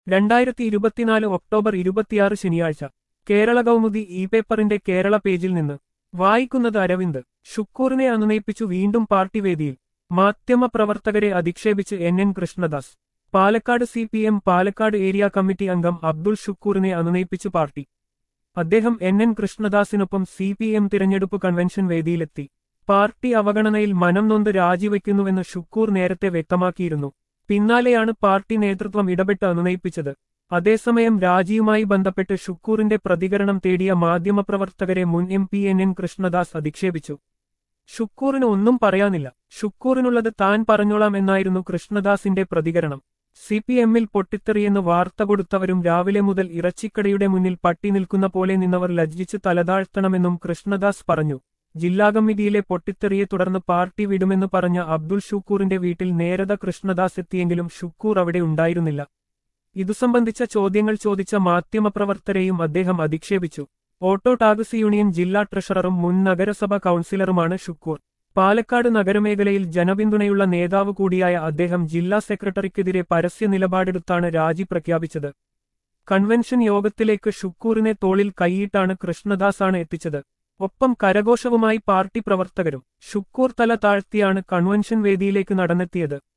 രണ്ടായിരത്തി ഇരുപത്തിനാല് ഒക്ടോബർ ഇരുപത്തിയാറ് ശനിയാഴ്ച കേരള കൗമുദി ഇ പേപ്പറിന്റെ കേരള പേജിൽ നിന്ന് വായിക്കുന്നത് അരവിന്ദ് ഷുക്കൂറിനെ അനുനയിപ്പിച്ചു വീണ്ടും പാർട്ടി വേദിയിൽ മാധ്യമപ്രവർത്തകരെ അധിക്ഷേപിച്ച് N N Krishnadas Palakkad C P M Palakkad area committee അംഗം അബ്ദുൾ ഷുക്കൂറിനെ അനുനയിപ്പിച്ചു പാർട്ടി അദ്ദേഹം എൻ എൻ കൃഷ്ണദാസിനൊപ്പം സി പി എം തിരഞ്ഞെടുപ്പ് കൺവെൻഷൻ വേദിയിലെത്തി പാർട്ടി അവഗണനയിൽ മനം നൊന്ത് രാജിവെക്കുന്നുവെന്ന് ഷുക്കൂർ നേരത്തെ വ്യക്തമാക്കിയിരുന്നു പിന്നാലെയാണ് പാർട്ടി നേതൃത്വം ഇടപെട്ട് അനുനയിപ്പിച്ചത് അതേസമയം രാജിയുമായി ബന്ധപ്പെട്ട് ഷുക്കൂറിന്റെ പ്രതികരണം തേടിയ മാധ്യമപ്രവർത്തകരെ മുൻ M P N N Krishnadas അധിക്ഷേപിച്ചു ഷുക്കൂറിന് ഒന്നും പറയാനില്ല ഷുക്കൂറിനുള്ളത് താൻ പറഞ്ഞോളാം എന്നായിരുന്നു കൃഷ്ണദാസിന്റെ പ്രതികരണം സി പി എമ്മിൽ പൊട്ടിത്തെറിയെന്ന് വാർത്ത കൊടുത്തവരും രാവിലെ മുതൽ ഇറച്ചിക്കടയുടെ മുന്നിൽ പട്ടി നിൽക്കുന്ന പോലെ നിന്നവർ ലജ്ജിച്ച് തലതാഴ്ത്തണമെന്നും കൃഷ്ണദാസ് പറഞ്ഞു ജില്ലാ കമ്മിറ്റിയിലെ പൊട്ടിത്തെറിയെ തുടർന്ന് പാർട്ടി വിടുമെന്ന് പറഞ്ഞ അബ്ദുൾ ഷുക്കൂറിന്റെ വീട്ടിൽ നേരത കൃഷ്ണദാസ് എത്തിയെങ്കിലും ഷുക്കൂർ അവിടെ ഉണ്ടായിരുന്നില്ല ഇതു സംബന്ധിച്ച ചോദ്യങ്ങൾ ചോദിച്ച മാധ്യമപ്രവർത്തകരെയും അദ്ദേഹം അധിക്ഷേപിച്ചു ഓട്ടോ ടാക്സി യൂണിയൻ ജില്ലാ ട്രഷററും മുൻ നഗരസഭ കൌൺസിലറുമാണ് ഷുക്കൂർ പാലക്കാട് നഗരമേഖലയിൽ ജനപിന്തുണയുള്ള നേതാവ് കൂടിയായ അദ്ദേഹം ജില്ലാ സെക്രട്ടറിക്കെതിരെ പരസ്യ നിലപാടെടുത്താണ് രാജി പ്രഖ്യാപിച്ചത് കൺവെൻഷൻ യോഗത്തിലേക്ക് ഷുക്കൂറിനെ തോളിൽ കൈയിട്ടാണ് കൃഷ്ണദാസാണ് എത്തിച്ചത് ഒപ്പം കരഘോഷവുമായി പാർട്ടി പ്രവർത്തകരും ഷുക്കൂർ തല താഴ്ത്തിയാണ് കൺവെൻഷൻ വേദിയിലേക്ക് നടന്നെത്തിയത്